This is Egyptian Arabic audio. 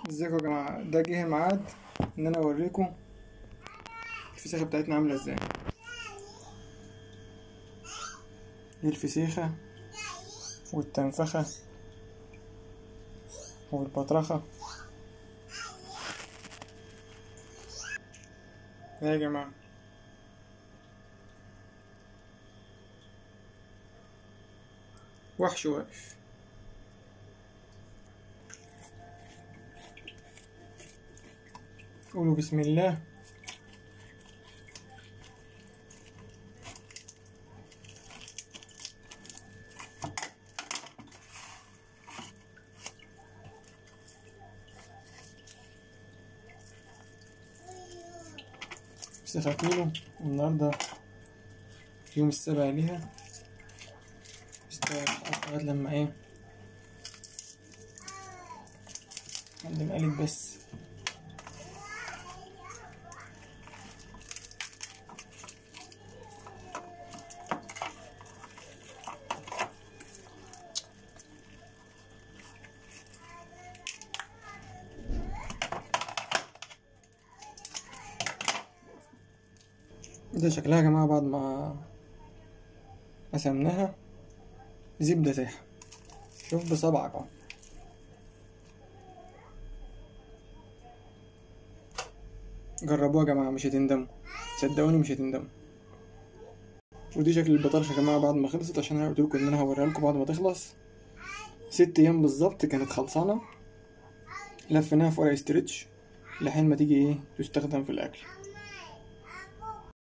ازيكم يا جماعة ده جه الميعاد ان انا اوريكم الفسيخة بتاعتنا عاملة ازاي دي الفسيخة والتنفخة والبطرخة يا جماعة وحش واقف قولوا بسم الله فسيخة كيلو النهاردة يوم السابع ليها استوى لغاية لما ايه عند مقلب بس ده شكلها يا جماعة بعد ما قسمناها زبدة سايحة شوف بصبعك اهو جربوها يا جماعة مش هتندموا صدقوني مش هتندموا ودي شكل البطارخة يا جماعة بعد ما خلصت عشان انا قلت لكم ان انا هوريها لكم بعد ما تخلص ست ايام بالظبط كانت خلصانة لفيناها في ورق استرتش لحين ما تيجي ايه تستخدم في الاكل